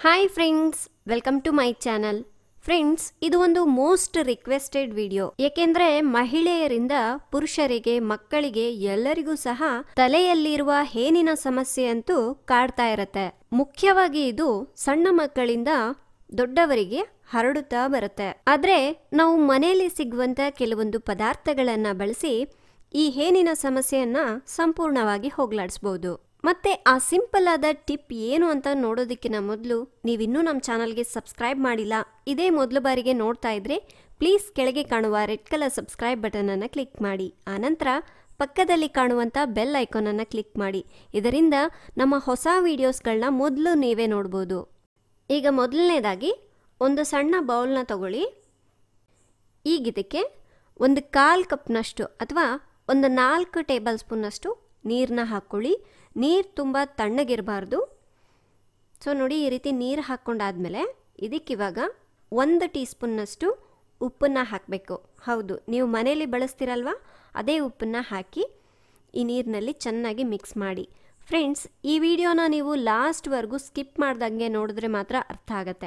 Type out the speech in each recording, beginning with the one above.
hi friends welcome to my channel friends ಇದು ಒಂದು most requested video ಏಕೆಂದ್ರೆ ಮಹಿಳೆಯರಿಂದ ಪುರುಷರಿಗೆ ಮಕ್ಕಳಿಗೆ ಎಲ್ಲರಿಗೂ ಸಹ ತಲೆಯಲ್ಲಿರುವ ಹೇನಿನ ಸಮಸ್ಯೆ ಅಂತೂ ಕಾಡ್ತಾ ಇರತ್ತೆ ಮುಖ್ಯವಾಗಿ ಇದು ಸಣ್ಣ ಮಕ್ಕಳಿಂದ ದೊಡ್ಡವರಿಗೆ ಹರಡುತ್ತಾ ಬರುತ್ತೆ ಆದ್ರೆ ನಾವು ಮನೆಯಲ್ಲಿ ಸಿಗುವಂತ ಕೆಲವೊಂದು ಪದಾರ್ಥಗಳನ್ನ ಬಳಸಿ ಈ ಹೇನಿನ ಸಮಸ್ಯೆಯನ್ನ ಸಂಪೂರ್ಣವಾಗಿ ಹೋಗ್ಲಾಡಿಸ್ಬೋದು ಮತ್ತೆ ಆ ಸಿಂಪಲ್ ಆದ ಟಿಪ್ ಏನು ಅಂತ ನೋಡೋದಕ್ಕಿಂತ ಮೊದಲು ನೀವಿನ್ನೂ ನಮ್ಮ ಚಾನಲ್ಗೆ ಸಬ್ಸ್ಕ್ರೈಬ್ ಮಾಡಿಲ್ಲ ಇದೇ ಮೊದಲು ಬಾರಿಗೆ ನೋಡ್ತಾ ಇದ್ರೆ ಪ್ಲೀಸ್ ಕೆಳಗೆ ಕಾಣುವ ರೆಡ್ ಕಲರ್ ಸಬ್ಸ್ಕ್ರೈಬ್ ಬಟನ್ ಅನ್ನು ಕ್ಲಿಕ್ ಮಾಡಿ ಆನಂತರ ಪಕ್ಕದಲ್ಲಿ ಕಾಣುವಂಥ ಬೆಲ್ ಐಕಾನನ್ನು ಕ್ಲಿಕ್ ಮಾಡಿ ಇದರಿಂದ ನಮ್ಮ ಹೊಸ ವಿಡಿಯೋಸ್ಗಳನ್ನ ಮೊದಲು ನೀವೇ ನೋಡ್ಬೋದು ಈಗ ಮೊದಲನೇದಾಗಿ ಒಂದು ಸಣ್ಣ ಬೌಲ್ನ ತಗೊಳ್ಳಿ ಈಗ ಇದಕ್ಕೆ ಒಂದು ಕಾಲು ಕಪ್ನಷ್ಟು ಅಥವಾ ಒಂದು ನಾಲ್ಕು ಟೇಬಲ್ ಸ್ಪೂನ್ನಷ್ಟು ನೀರನ್ನ ಹಾಕ್ಕೊಳ್ಳಿ ನೀರು ತುಂಬ ತಣ್ಣಗಿರಬಾರ್ದು ಸೊ ನೋಡಿ ಈ ರೀತಿ ನೀರು ಹಾಕ್ಕೊಂಡಾದ್ಮೇಲೆ ಇದಕ್ಕಿವಾಗ ಒಂದು ಟೀ ಸ್ಪೂನ್ನಷ್ಟು ಉಪ್ಪನ್ನು ಹಾಕಬೇಕು ಹೌದು ನೀವು ಮನೇಲಿ ಬಳಸ್ತೀರಲ್ವ ಅದೇ ಉಪ್ಪನ್ನು ಹಾಕಿ ಈ ನೀರಿನಲ್ಲಿ ಚೆನ್ನಾಗಿ ಮಿಕ್ಸ್ ಮಾಡಿ ಫ್ರೆಂಡ್ಸ್ ಈ ವಿಡಿಯೋನ ನೀವು ಲಾಸ್ಟ್ವರೆಗೂ ಸ್ಕಿಪ್ ಮಾಡ್ದಂಗೆ ನೋಡಿದ್ರೆ ಮಾತ್ರ ಅರ್ಥ ಆಗತ್ತೆ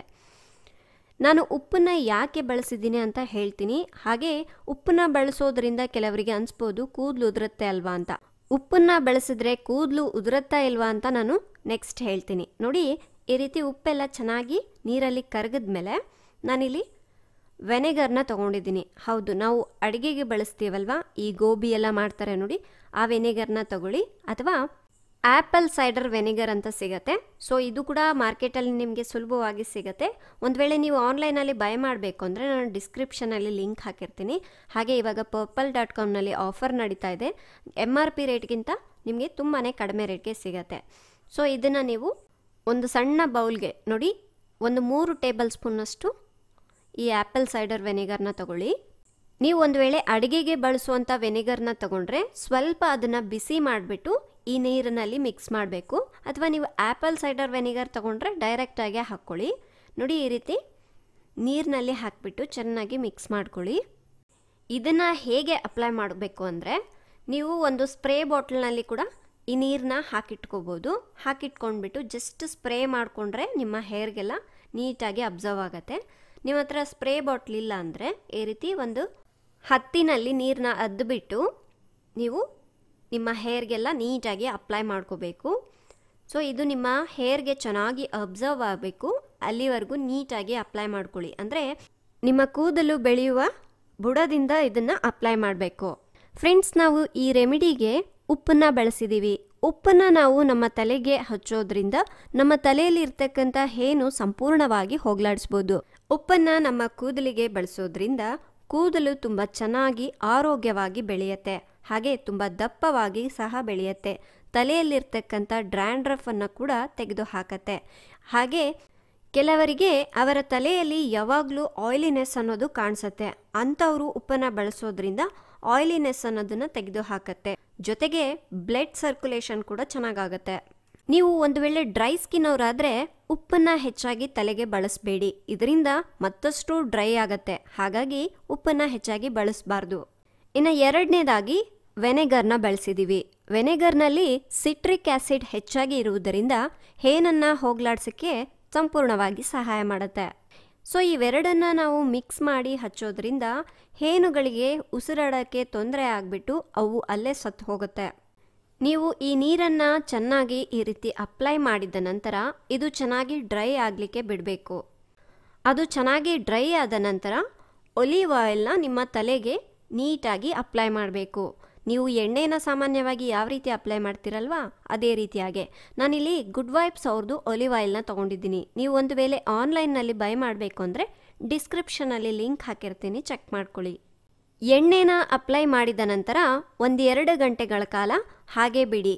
ನಾನು ಉಪ್ಪನ್ನ ಯಾಕೆ ಬಳಸಿದ್ದೀನಿ ಅಂತ ಹೇಳ್ತೀನಿ ಹಾಗೆ ಉಪ್ಪನ್ನ ಬಳಸೋದ್ರಿಂದ ಕೆಲವರಿಗೆ ಅನಿಸ್ಬೋದು ಕೂದಲು ಉದುರುತ್ತೆ ಅಲ್ವಾ ಅಂತ ಉಪ್ಪನ್ನ ಬಳಸಿದ್ರೆ ಕೂದಲು ಉದುರುತ್ತಾ ಇಲ್ವಾ ಅಂತ ನಾನು ನೆಕ್ಸ್ಟ್ ಹೇಳ್ತೀನಿ ನೋಡಿ ಈ ರೀತಿ ಉಪ್ಪೆಲ್ಲ ಚೆನ್ನಾಗಿ ನೀರಲ್ಲಿ ಕರಗಿದ್ಮೇಲೆ ನಾನಿಲ್ಲಿ ವೆನೆಗರ್ನ ತೊಗೊಂಡಿದ್ದೀನಿ ಹೌದು ನಾವು ಅಡುಗೆಗೆ ಬಳಸ್ತೀವಲ್ವಾ ಈ ಗೋಬಿ ಎಲ್ಲ ಮಾಡ್ತಾರೆ ನೋಡಿ ಆ ವೆನೆಗರ್ನ ತಗೊಳ್ಳಿ ಅಥವಾ ಆ್ಯಪಲ್ ಸೈಡರ್ ವೆನಿಗರ್ ಅಂತ ಸಿಗತ್ತೆ ಸೊ ಇದು ಕೂಡ ಮಾರ್ಕೆಟಲ್ಲಿ ನಿಮಗೆ ಸುಲಭವಾಗಿ ಸಿಗುತ್ತೆ ಒಂದು ವೇಳೆ ನೀವು ಆನ್ಲೈನಲ್ಲಿ ಬೈ ಮಾಡಬೇಕು ಅಂದರೆ ನಾನು ಡಿಸ್ಕ್ರಿಪ್ಷನಲ್ಲಿ ಲಿಂಕ್ ಹಾಕಿರ್ತೀನಿ ಹಾಗೆ ಇವಾಗ ಪರ್ಪಲ್ ಡಾಟ್ ಕಾಮ್ನಲ್ಲಿ ಆಫರ್ ನಡೀತಾ ಇದೆ ಎಮ್ ಆರ್ ಪಿ ರೇಟ್ಗಿಂತ ನಿಮಗೆ ತುಂಬಾ ಕಡಿಮೆ ರೇಟ್ಗೆ ಸಿಗತ್ತೆ ಸೊ ಇದನ್ನು ನೀವು ಒಂದು ಸಣ್ಣ ಬೌಲ್ಗೆ ನೋಡಿ ಒಂದು ಮೂರು ಟೇಬಲ್ ಸ್ಪೂನ್ನಷ್ಟು ಈ ಆ್ಯಪಲ್ ಸೈಡರ್ ವೆನಿಗರ್ನ ತಗೊಳ್ಳಿ ನೀವು ಒಂದು ವೇಳೆ ಅಡುಗೆಗೆ ಬಳಸುವಂಥ ವೆನಿಗರ್ನ ತಗೊಂಡ್ರೆ ಸ್ವಲ್ಪ ಅದನ್ನು ಬಿಸಿ ಮಾಡಿಬಿಟ್ಟು ಈ ನೀರಿನಲ್ಲಿ ಮಿಕ್ಸ್ ಮಾಡಬೇಕು ಅಥವಾ ನೀವು ಆ್ಯಪಲ್ ಸೈಡರ್ ವೆನಿಗರ್ ತೊಗೊಂಡ್ರೆ ಡೈರೆಕ್ಟಾಗಿ ಹಾಕ್ಕೊಳ್ಳಿ ನೋಡಿ ಈ ರೀತಿ ನೀರಿನಲ್ಲಿ ಹಾಕಿಬಿಟ್ಟು ಚೆನ್ನಾಗಿ ಮಿಕ್ಸ್ ಮಾಡ್ಕೊಳ್ಳಿ ಇದನ್ನು ಹೇಗೆ ಅಪ್ಲೈ ಮಾಡಬೇಕು ಅಂದರೆ ನೀವು ಒಂದು ಸ್ಪ್ರೇ ಬಾಟ್ಲ್ನಲ್ಲಿ ಕೂಡ ಈ ನೀರನ್ನ ಹಾಕಿಟ್ಕೋಬೋದು ಹಾಕಿಟ್ಕೊಂಡ್ಬಿಟ್ಟು ಜಸ್ಟ್ ಸ್ಪ್ರೇ ಮಾಡಿಕೊಂಡ್ರೆ ನಿಮ್ಮ ಹೇರ್ಗೆಲ್ಲ ನೀಟಾಗಿ ಅಬ್ಸರ್ವ್ ಆಗುತ್ತೆ ನಿಮ್ಮ ಹತ್ರ ಸ್ಪ್ರೇ ಬಾಟ್ಲ್ ಇಲ್ಲ ಅಂದರೆ ಈ ರೀತಿ ಒಂದು ಹತ್ತಿನಲ್ಲಿ ನೀರನ್ನ ಅದ್ದುಬಿಟ್ಟು ನೀವು ನಿಮ್ಮ ಹೇರ್ಗೆಲ್ಲ ನೀಟಾಗಿ ಅಪ್ಲೈ ಮಾಡ್ಕೋಬೇಕು ಸೊ ಇದು ನಿಮ್ಮ ಹೇರ್ಗೆ ಚೆನ್ನಾಗಿ ಅಬ್ಸರ್ವ್ ಆಗಬೇಕು ಅಲ್ಲಿವರೆಗೂ ನೀಟಾಗಿ ಅಪ್ಲೈ ಮಾಡ್ಕೊಳ್ಳಿ ಅಂದರೆ ನಿಮ್ಮ ಕೂದಲು ಬೆಳೆಯುವ ಬುಡದಿಂದ ಇದನ್ನು ಅಪ್ಲೈ ಮಾಡಬೇಕು ಫ್ರೆಂಡ್ಸ್ ನಾವು ಈ ರೆಮಿಡಿಗೆ ಉಪ್ಪನ್ನು ಬಳಸಿದ್ದೀವಿ ಉಪ್ಪನ್ನು ನಾವು ನಮ್ಮ ತಲೆಗೆ ಹಚ್ಚೋದ್ರಿಂದ ನಮ್ಮ ತಲೆಯಲ್ಲಿ ಇರ್ತಕ್ಕಂಥ ಹೇನು ಸಂಪೂರ್ಣವಾಗಿ ಹೋಗ್ಲಾಡಿಸ್ಬೋದು ಉಪ್ಪನ್ನು ನಮ್ಮ ಕೂದಲಿಗೆ ಬಳಸೋದ್ರಿಂದ ಕೂದಲು ತುಂಬ ಚೆನ್ನಾಗಿ ಆರೋಗ್ಯವಾಗಿ ಬೆಳೆಯುತ್ತೆ ಹಾಗೆ ತುಂಬ ದಪ್ಪವಾಗಿ ಸಹ ಬೆಳೆಯುತ್ತೆ ತಲೆಯಲ್ಲಿರ್ತಕ್ಕಂಥ ಡ್ರ್ಯಾಂಡ್ರಫನ್ನು ಕೂಡ ತೆಗೆದು ಹಾಕತ್ತೆ ಹಾಗೆ ಕೆಲವರಿಗೆ ಅವರ ತಲೆಯಲ್ಲಿ ಯಾವಾಗಲೂ ಆಯಿಲಿನೆಸ್ ಅನ್ನೋದು ಕಾಣಿಸುತ್ತೆ ಅಂಥವರು ಉಪ್ಪನ್ನು ಬಳಸೋದ್ರಿಂದ ಆಯಿಲಿನೆಸ್ ಅನ್ನೋದನ್ನು ತೆಗೆದು ಹಾಕತ್ತೆ ಜೊತೆಗೆ ಬ್ಲಡ್ ಸರ್ಕ್ಯುಲೇಷನ್ ಕೂಡ ಚೆನ್ನಾಗಾಗತ್ತೆ ನೀವು ಒಂದು ವೇಳೆ ಡ್ರೈ ಸ್ಕಿನ್ ಅವರಾದರೆ ಉಪ್ಪನ್ನು ಹೆಚ್ಚಾಗಿ ತಲೆಗೆ ಬಳಸಬೇಡಿ ಇದರಿಂದ ಮತ್ತಷ್ಟು ಡ್ರೈ ಆಗತ್ತೆ ಹಾಗಾಗಿ ಉಪ್ಪನ್ನು ಹೆಚ್ಚಾಗಿ ಬಳಸಬಾರ್ದು ಇನ್ನು ಎರಡನೇದಾಗಿ ವೆನೆಗರ್ನ ಬಳಸಿದ್ದೀವಿ ವೆನೆಗರ್ನಲ್ಲಿ ಸಿಟ್ರಿಕ್ ಆ್ಯಸಿಡ್ ಹೆಚ್ಚಾಗಿ ಇರುವುದರಿಂದ ಹೇನನ್ನು ಹೋಗ್ಲಾಡ್ಸೋಕ್ಕೆ ಸಂಪೂರ್ಣವಾಗಿ ಸಹಾಯ ಮಾಡುತ್ತೆ ಸೊ ಇವೆರಡನ್ನು ನಾವು ಮಿಕ್ಸ್ ಮಾಡಿ ಹಚ್ಚೋದ್ರಿಂದ ಹೇನುಗಳಿಗೆ ಉಸಿರಾಡೋಕ್ಕೆ ತೊಂದರೆ ಆಗಿಬಿಟ್ಟು ಅವು ಅಲ್ಲೇ ಸತ್ತು ಹೋಗುತ್ತೆ ನೀವು ಈ ನೀರನ್ನು ಚೆನ್ನಾಗಿ ಈ ರೀತಿ ಅಪ್ಲೈ ಮಾಡಿದ ನಂತರ ಇದು ಚೆನ್ನಾಗಿ ಡ್ರೈ ಆಗಲಿಕ್ಕೆ ಬಿಡಬೇಕು ಅದು ಚೆನ್ನಾಗಿ ಡ್ರೈ ಆದ ನಂತರ ಒಲಿವ್ ಆಯಿಲ್ನ ನಿಮ್ಮ ತಲೆಗೆ ನೀಟಾಗಿ ಅಪ್ಲೈ ಮಾಡಬೇಕು ನೀವು ಎಣ್ಣೆನ ಸಾಮಾನ್ಯವಾಗಿ ಯಾವ ರೀತಿ ಅಪ್ಲೈ ಮಾಡ್ತೀರಲ್ವಾ ಅದೇ ರೀತಿಯಾಗೆ ನಾನಿಲ್ಲಿ ಗುಡ್ ವೈಬ್ಸ್ ಅವ್ರದ್ದು ಒಲಿವ್ ಆಯಿಲ್ನ ತೊಗೊಂಡಿದ್ದೀನಿ ನೀವು ಒಂದು ವೇಳೆ ಆನ್ಲೈನ್ನಲ್ಲಿ ಬೈ ಮಾಡಬೇಕು ಅಂದರೆ ಡಿಸ್ಕ್ರಿಪ್ಷನಲ್ಲಿ ಲಿಂಕ್ ಹಾಕಿರ್ತೀನಿ ಚೆಕ್ ಮಾಡ್ಕೊಳ್ಳಿ ಎಣ್ಣೆನ ಅಪ್ಲೈ ಮಾಡಿದ ನಂತರ ಒಂದು ಎರಡು ಗಂಟೆಗಳ ಕಾಲ ಹಾಗೆ ಬಿಡಿ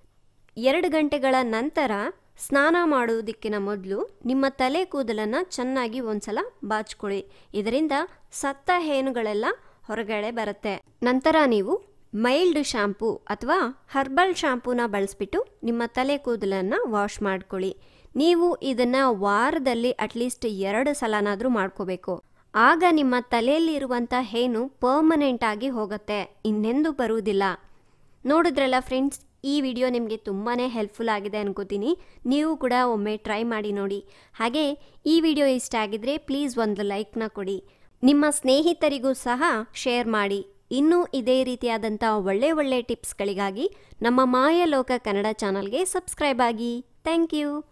ಎರಡು ಗಂಟೆಗಳ ನಂತರ ಸ್ನಾನ ಮಾಡುವುದಕ್ಕಿಂತ ಮೊದಲು ನಿಮ್ಮ ತಲೆ ಕೂದಲನ್ನು ಚೆನ್ನಾಗಿ ಒಂದ್ಸಲ ಬಾಚ್ಕೊಳ್ಳಿ ಇದರಿಂದ ಸತ್ತ ಹೇನುಗಳೆಲ್ಲ ಹೊರಗಡೆ ಬರುತ್ತೆ ನಂತರ ನೀವು ಮೈಲ್ಡ್ ಶಾಂಪೂ ಅಥವಾ ಹರ್ಬಲ್ ಶಾಂಪೂನ ಬಳಸ್ಬಿಟ್ಟು ನಿಮ್ಮ ತಲೆ ಕೂದಲನ್ನು ವಾಶ್ ಮಾಡ್ಕೊಳ್ಳಿ ನೀವು ಇದನ್ನು ವಾರದಲ್ಲಿ ಅಟ್ಲೀಸ್ಟ್ ಎರಡು ಸಲನಾದರೂ ಮಾಡ್ಕೋಬೇಕು ಆಗ ನಿಮ್ಮ ತಲೆಯಲ್ಲಿ ಇರುವಂಥ ಹೇನು ಪರ್ಮನೆಂಟ್ ಆಗಿ ಹೋಗುತ್ತೆ ಇನ್ನೆಂದೂ ಬರುವುದಿಲ್ಲ ನೋಡಿದ್ರಲ್ಲ ಫ್ರೆಂಡ್ಸ್ ಈ ವಿಡಿಯೋ ನಿಮಗೆ ತುಂಬಾ ಹೆಲ್ಪ್ಫುಲ್ ಆಗಿದೆ ಅನ್ಕೋತೀನಿ ನೀವು ಕೂಡ ಒಮ್ಮೆ ಟ್ರೈ ಮಾಡಿ ನೋಡಿ ಹಾಗೆ ಈ ವಿಡಿಯೋ ಇಷ್ಟ ಆಗಿದ್ರೆ ಪ್ಲೀಸ್ ಒಂದು ಲೈಕ್ನ ಕೊಡಿ ನಿಮ್ಮ ಸ್ನೇಹಿತರಿಗೂ ಸಹ ಶೇರ್ ಮಾಡಿ ಇನ್ನೂ ಇದೇ ರೀತಿಯಾದಂಥ ಒಳ್ಳೆ ಒಳ್ಳೆ ಟಿಪ್ಸ್ಗಳಿಗಾಗಿ ನಮ್ಮ ಮಾಯಲೋಕ ಕನ್ನಡ ಚಾನಲ್ಗೆ ಸಬ್ಸ್ಕ್ರೈಬ್ ಆಗಿ ಥ್ಯಾಂಕ್ ಯು